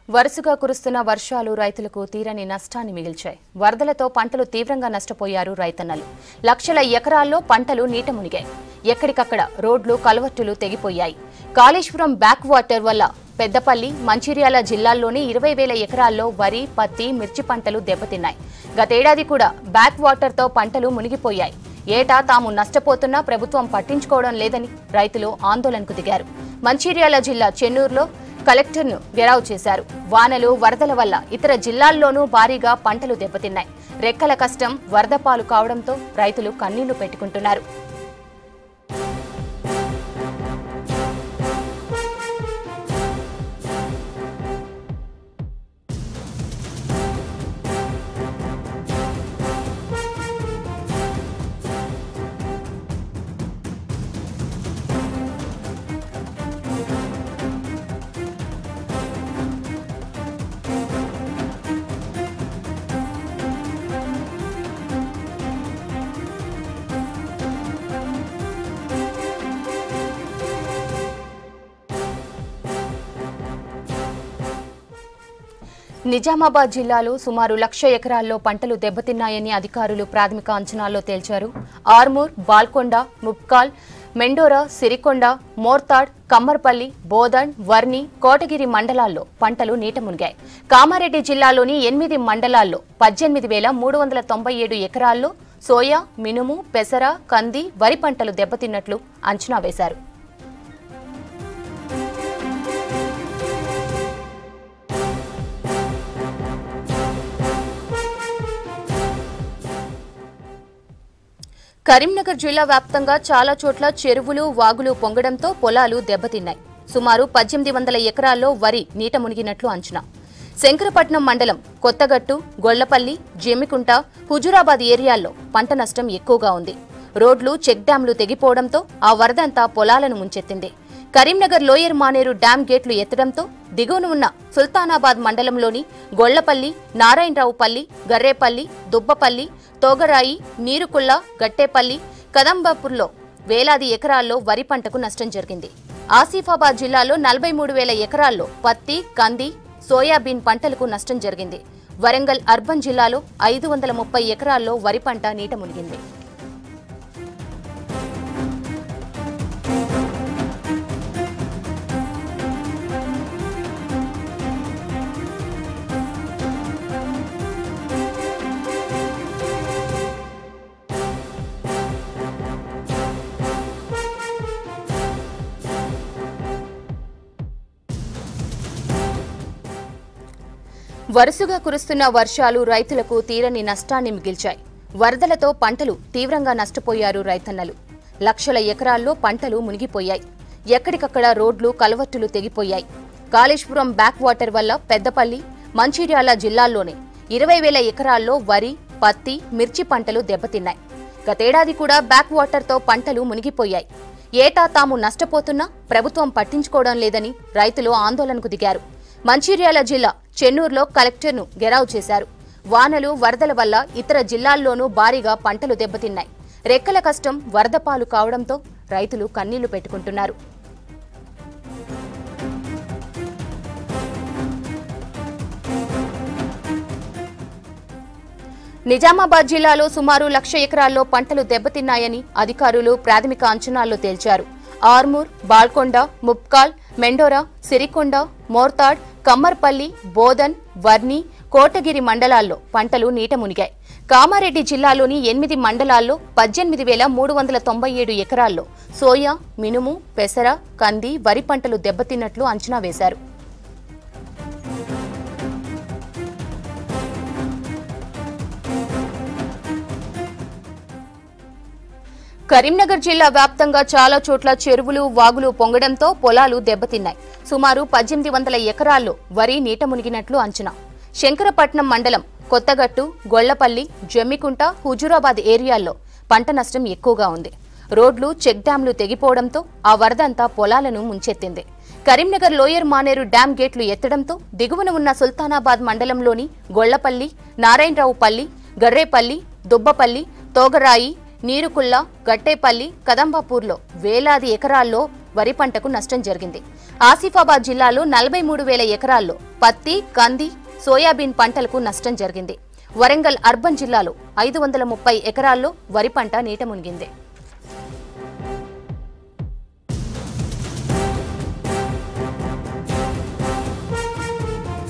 వరుసగా కురుస్తున్న వర్షాలు రైతులకు తీరని నష్టాన్ని మిగిల్చాయి వరదలతో పంటలు తీవ్రంగా నష్టపోయారు రైతన్నలు లక్షల ఎకరాల్లో పంటలు నీట మునిగాయి ఎక్కడికక్కడ రోడ్లు కలవట్టులు తెగిపోయాయి కాళేశ్వరం బ్యాక్ వాటర్ వల్ల పెద్దపల్లి మంచిర్యాల జిల్లాల్లోని ఇరవై వేల ఎకరాల్లో వరి పత్తి మిర్చి పంటలు దెబ్బతిన్నాయి గతేడాది కూడా బ్యాక్ వాటర్తో పంటలు మునిగిపోయాయి ఏటా తాము నష్టపోతున్నా ప్రభుత్వం పట్టించుకోవడం లేదని రైతులు ఆందోళనకు దిగారు మంచిర్యాల జిల్లా చెన్నూరులో కలెక్టర్ను గెరావ్ చేశారు వానలు వరదల వల్ల ఇతర జిల్లాల్లోనూ భారీగా పంటలు దెబ్బతిన్నాయి రెక్కల కష్టం వరద పాలు కావడంతో రైతులు కన్నీళ్లు పెట్టుకుంటున్నారు నిజామాబాద్ జిల్లాలో సుమారు లక్ష ఎకరాల్లో పంటలు దెబ్బతిన్నాయని అధికారులు ప్రాథమిక అంచనాల్లో తేల్చారు ఆర్మూర్ బాల్కొండ ముప్కాల్ మెండోరా సిరికొండ మోర్తాడ్ కమ్మర్పల్లి బోధన్ వర్ని కోటగిరి మండలాల్లో పంటలు నీట మునిగాయి కామారెడ్డి జిల్లాలోని ఎనిమిది మండలాల్లో పద్దెనిమిది వేల మూడు వందల తొంభై ఏడు ఎకరాల్లో సోయా మినుము పెసర కంది వరి పంటలు దెబ్బతిన్నట్లు అంచనా వేశారు కరీంనగర్ జిల్లా వ్యాప్తంగా చాలా చోట్ల చెరువులు వాగులు పొంగడంతో పొలాలు దెబ్బతిన్నాయి సుమారు పద్దెనిమిది వందల ఎకరాల్లో వరి నీట మునిగినట్లు అంచనా శంకరపట్నం మండలం కొత్తగట్టు గొళ్లపల్లి జెమికుంట హుజురాబాద్ ఏరియాల్లో పంట నష్టం ఎక్కువగా ఉంది రోడ్లు చెక్ డ్యాంలు తెగిపోవడంతో ఆ వరదంతా పొలాలను ముంచెత్తింది కరీంనగర్ లోయర్ మానేరు డ్యాం గేట్లు ఎత్తడంతో దిగువన ఉన్న సుల్తానాబాద్ మండలంలోని గొళ్లపల్లి నారాయణరావుపల్లి గర్రేపల్లి దుబ్బపల్లి తోగరాయి నీరుకుళ్ళ గట్టేపల్లి కదంబాపూర్లో వేలాది ఎకరాల్లో వరి పంటకు నష్టం జరిగింది ఆసిఫాబాద్ జిల్లాలో నలభై మూడు వేల ఎకరాల్లో పత్తి కంది సోయాబీన్ పంటలకు నష్టం జరిగింది వరంగల్ అర్బన్ జిల్లాలో ఐదు వందల ముప్పై ఎకరాల్లో వరి పంట నీట మునిగింది వరుసగా కురుస్తున్న వర్షాలు రైతులకు తీరని నష్టాన్ని మిగిల్చాయి వరదలతో పంటలు తీవ్రంగా నష్టపోయారు రైతన్నలు లక్షల ఎకరాల్లో పంటలు మునిగిపోయాయి ఎక్కడికక్కడ రోడ్లు కలవట్టులు తెగిపోయాయి కాళేశ్వరం బ్యాక్ వాటర్ వల్ల పెద్దపల్లి మంచిర్యాల జిల్లాల్లోనే ఇరవై వేల ఎకరాల్లో వరి పత్తి మిర్చి పంటలు దెబ్బతిన్నాయి గతేడాది కూడా బ్యాక్ వాటర్తో పంటలు మునిగిపోయాయి ఏటా తాము నష్టపోతున్నా ప్రభుత్వం పట్టించుకోవడం లేదని రైతులు ఆందోళనకు దిగారు మంచిర్యాల జిల్లా చెన్నూరులో కలెక్టర్ను గెరావ్ చేశారు వానలు వరదల వల్ల ఇతర జిల్లాల్లోనూ భారీగా పంటలు దెబ్బతిన్నాయి రెక్కల కష్టం వరద పాలు కావడంతో రైతులు కన్నీళ్లు పెట్టుకుంటున్నారు నిజామాబాద్ జిల్లాలో సుమారు లక్ష ఎకరాల్లో పంటలు దెబ్బతిన్నాయని అధికారులు ప్రాథమిక అంచనాల్లో తేల్చారు ఆర్మూర్ బాల్కొండ ముప్కాల్ మెండోరా సిరికొండ మోర్తాడ్ కమ్మర్పల్లి బోధన్ వర్ని కోటగిరి మండలాల్లో పంటలు నీట మునిగాయి కామారెడ్డి జిల్లాలోని ఎనిమిది మండలాల్లో పద్దెనిమిది వేల మూడు వందల తొంభై ఏడు ఎకరాల్లో సోయా మినుము పెసర కంది వరి పంటలు దెబ్బతిన్నట్లు అంచనా వేశారు కరీంనగర్ జిల్లా వ్యాప్తంగా చాలా చోట్ల చెరువులు వాగులు పొంగడంతో పొలాలు దెబ్బతిన్నాయి సుమారు పద్దెనిమిది వందల ఎకరాల్లో వరి నీట మునిగినట్లు అంచనా శంకరపట్నం మండలం కొత్తగట్టు గొళ్లపల్లి జమ్మికుంట హుజూరాబాద్ ఏరియాల్లో పంట నష్టం ఎక్కువగా ఉంది రోడ్లు చెక్ డ్యాంలు తెగిపోవడంతో ఆ వరదంతా పొలాలను ముంచెత్తింది కరీంనగర్ లోయర్ మానేరు డ్యాం గేట్లు ఎత్తడంతో దిగువన ఉన్న సుల్తానాబాద్ మండలంలోని గొళ్లపల్లి నారాయణరావుపల్లి గర్రేపల్లి దుబ్బపల్లి తోగరాయి నీరుకుల్ల గట్టేపల్లి కదంబాపూర్లో వేలాది ఎకరాల్లో వరి పంటకు నష్టం జరిగింది ఆసిఫాబాద్ జిల్లాలో నలభై మూడు వేల ఎకరాల్లో పత్తి కంది సోయాబీన్ పంటలకు నష్టం జరిగింది వరంగల్ అర్బన్ జిల్లాలో ఐదు వందల ముప్పై ఎకరాల్లో వరి పంట నీట మునిగింది